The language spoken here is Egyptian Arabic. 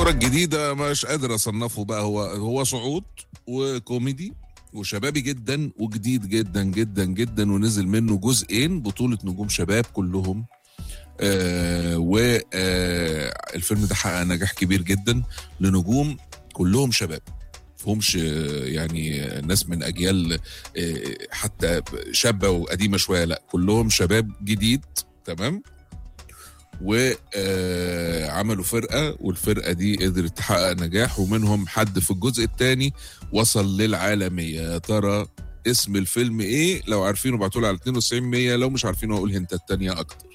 الصورة الجديدة مش قادر أصنفه بقى هو هو صعود وكوميدي وشبابي جدا وجديد جدا جدا جدا ونزل منه جزئين بطولة نجوم شباب كلهم آه والفيلم ده حقق نجاح كبير جدا لنجوم كلهم شباب فهمش آه، يعني ناس من اجيال آه، حتى شابه وقديمه شويه لا كلهم شباب جديد تمام وعملوا فرقه والفرقه دي قدرت تحقق نجاح ومنهم حد في الجزء الثاني وصل للعالميه يا ترى اسم الفيلم ايه لو عارفينه ابعتوا لي على 92 100 لو مش عارفينه هقول هنتات تانية اكتر